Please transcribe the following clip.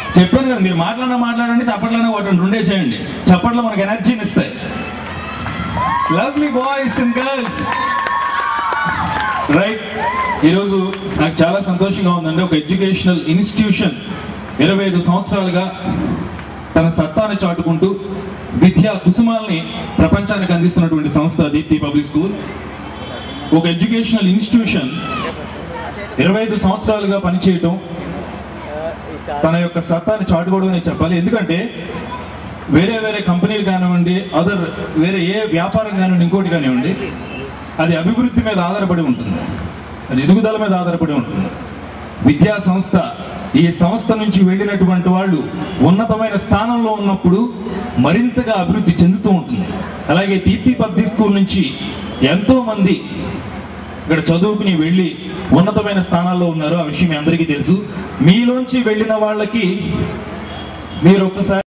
చెప్పాను కదా మీరు మాట్లాడినా మాట్లాడండి చప్పట్లనే ఒకటి రెండే చేయండి చప్పట్లు మనకు ఎనర్జీని ఇస్తాయి lovely boys and girls right ఈరోజు నాకు చాలా సంతోషంగా ఉందండి ఒక ఎడ్యుకేషనల్ ఇన్స్టిట్యూషన్ ఇరవై ఐదు సంవత్సరాలుగా తన సత్తాను చాటుకుంటూ విద్యా కుసుమాల్ని ప్రపంచానికి అందిస్తున్నటువంటి సంస్థ దీప్తి పబ్లిక్ స్కూల్ ఒక ఎడ్యుకేషనల్ ఇన్స్టిట్యూషన్ ఇరవై ఐదు సంవత్సరాలుగా పనిచేయటం తన యొక్క సత్తాన్ని చాటుకోవడం అని చెప్పాలి ఎందుకంటే వేరే వేరే కంపెనీలు కానివ్వండి అదర్ వేరే ఏ వ్యాపారం కానివ్వండి ఇంకోటి కానివ్వండి అది అభివృద్ధి మీద ఆధారపడి ఉంటుంది అది ఎదుగుదల మీద ఆధారపడి ఉంటుంది విద్యా సంస్థ ఈ సంస్థ నుంచి వెళ్ళినటువంటి వాళ్ళు ఉన్నతమైన స్థానంలో ఉన్నప్పుడు మరింతగా అభివృద్ధి చెందుతూ ఉంటుంది అలాగే దీప్తి పబ్ది స్కూల్ నుంచి ఎంతో మంది ఇక్కడ చదువుకుని వెళ్ళి ఉన్నతమైన స్థానాల్లో ఉన్నారు ఆ విషయం మీ అందరికీ తెలుసు మీలోంచి వెళ్ళిన వాళ్ళకి మీరు ఒక్కసారి